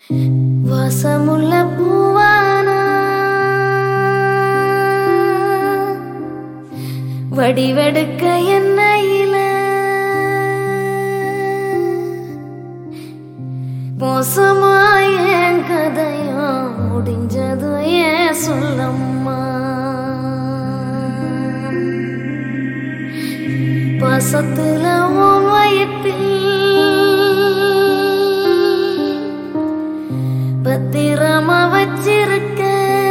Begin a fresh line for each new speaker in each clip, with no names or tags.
வாசமுள்ள பூவானா வடிவெடுக்க என்னையில மோசமாய என் கதையும் முடிஞ்சது ஏன் சொல்லம்மா பாசத்துல உன் வயத்தில் பத்திரமா வச்சிருக்க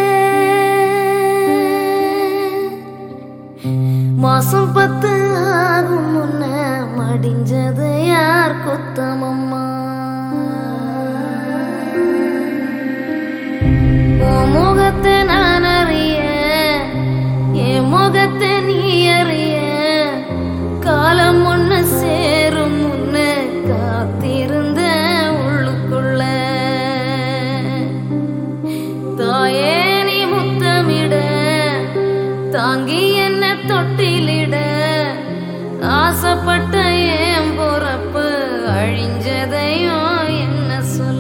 மாசம் பத்து ஆகும் முன்ன மடிஞ்சது யார் குத்தமம்மா உன் முகத்தை நான் அறிய என் முகத்தை நீ அறிய காலம் ஒண்ணு சேரும் முன்ன காத்திருந்த உள்ளுக்குள்ள தாயே நீ முத்தமிட தாங்கி என்ன தொட்டிலிட ஆசைப்பட்ட ஏன் பொறப்பு அழிஞ்சதையும் என்ன சொல்ல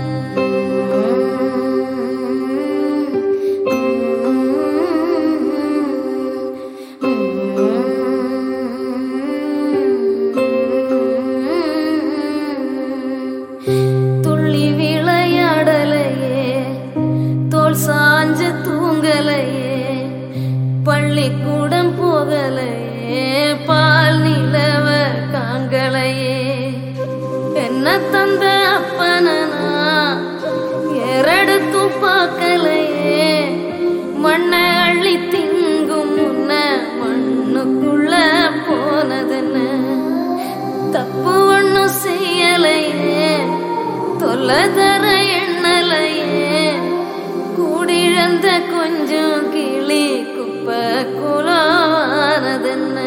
துள்ளி விளையாடலையே தோல் சாஞ்சு தூங்கலையே பள்ளிக்கூடம் போகலையே பால் நிலவ காங்கலையே என்ன தந்த அப்பனனா எரடுத்தும் பார்க்கலையே மண்ணை அள்ளி திங்கும் முன்ன மண்ணுக்குள்ள போனதென்ன தப்பு ஒண்ணும் செய்யலையே தொல்லை தர எண்ணலையே கூடிழந்த கொஞ்சம் கிளி குப்பை குலானதென்ன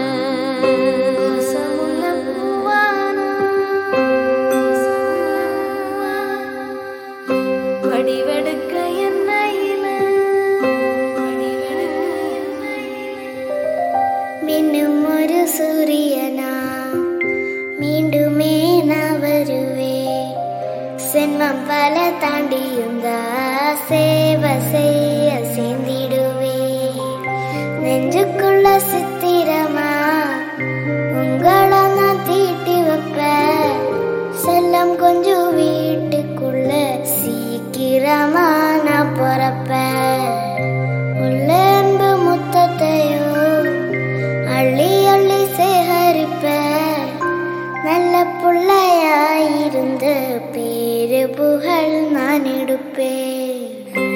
வடிவெடுக்க என்னையில வடிவெடுக்க என்னையில
மின்னும் ஒரு சூரியனா மீண்டுமே நான் வருவேன் சென்மம் பல தாண்டியுந்தா சேவை செய்ய சேர்ந்திடுவே நெஞ்சுக்குள்ள சித்திரமா உங்களை நான் தீட்டி வைப்பேன் செல்லம் கொஞ்சம் வீட்டுக்குள்ள சீக்கிரமா நான் பிறப்பேன் உள்ள அன்பு முத்தத்தையும் அள்ளி அள்ளி சேகரிப்ப நல்ல புள்ளையாயிருந்து பேரு புகழ் நான் எடுப்பேன்